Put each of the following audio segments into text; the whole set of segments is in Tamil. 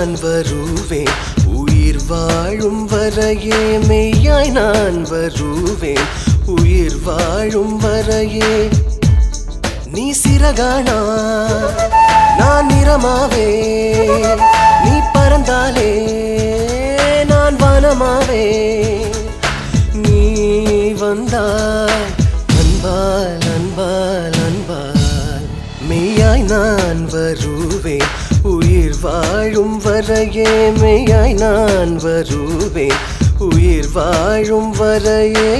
நான் வருவேன் உயிர் வாழும் வரையே மெய்யாய் நான் வருவேன் உயிர் வாழும் வரையே நீ சிறகானா நான் நிறமாவே நீ பறந்தாலே நான் வனமாவே நீ வந்தாய் அன்பால் அன்பால் அன்பால் மெய்யாய் நான் வருவேன் உயிர் வாழும் வரையே மெய்யாய் நான் வருவேன் உயிர் வாழும் வரையே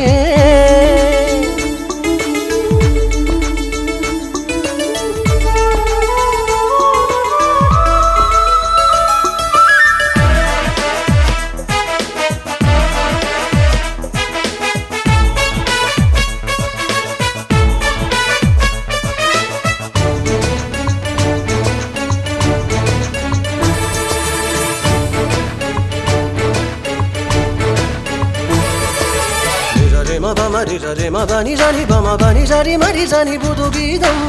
Nirare ma ba ma rirare ma ba ni rani ba ma ba ni rari ma ri rani புது கீதம்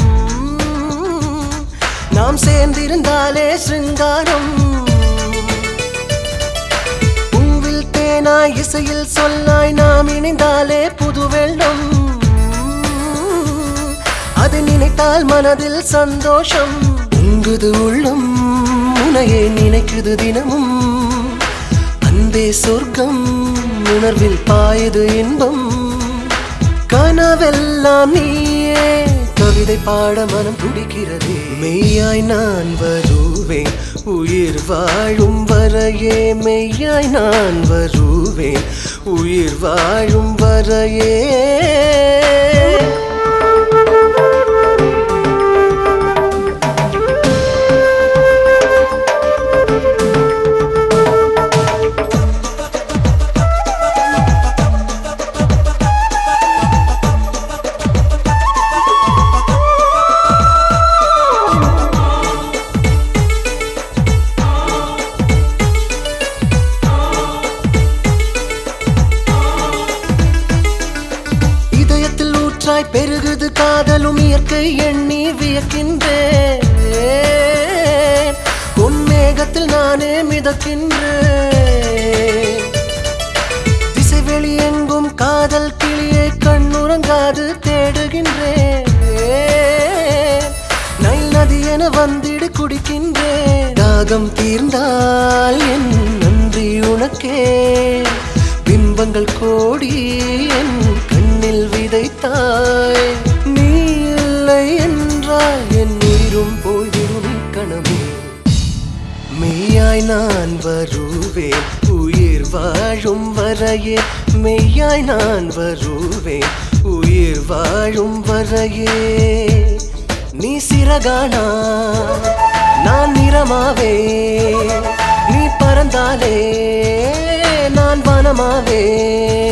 நாம் சேர்ந்திருந்தாலே சிருங்காரம் பூவில் தேனாய் இசையில் சொல்லாய் நாம் இணைந்தாலே புது வெள்ளம் அது நினைத்தால் மனதில் சந்தோஷம் உங்குது உள்ளம் உனையே நினைக்குது தினமும் அன்பே சொர்க்கம் உணர்வில் பாயுது இன்பம் கனவெல்லாம் நீயே கவிதை பாட மனம் துடிக்கிறது மெய்யாய் நான் வருவேன் உயிர் வாழும் வரையே மெய்யாய் நான் வருவேன் உயிர் வாழும் வரையே இதயத்தில் ஊற்றாய் பெருகுது காதலும் இயற்கை எண்ணி வியக்கின்றேன் உன் மேகத்தில் நானே மிதக்கின்றேன் திசைவெளி எங்கும் காதல் கிளியை கண்ணுறங்காது தேடுகின்றேன் நைல் நதி என வந்திடு குடிக்கின்றேன் தாகம் தீர்ந்தால் என் நன்றி உனக்கே பிம்பங்கள் கோடி என் கண்ணில் விதைத்தாய் நீ இல்லை என்றால் என் உயிரும் போய்விடும் கணமே மெய்யாய் நான் வருவேன் உயிர் வாழும் வரையே மெய்யாய் நான் வருவேன் உயிர் வாழும் வரையே நீ சிறகானா நான் நிறமாவே நீ பறந்தாலே நான் வனமாவே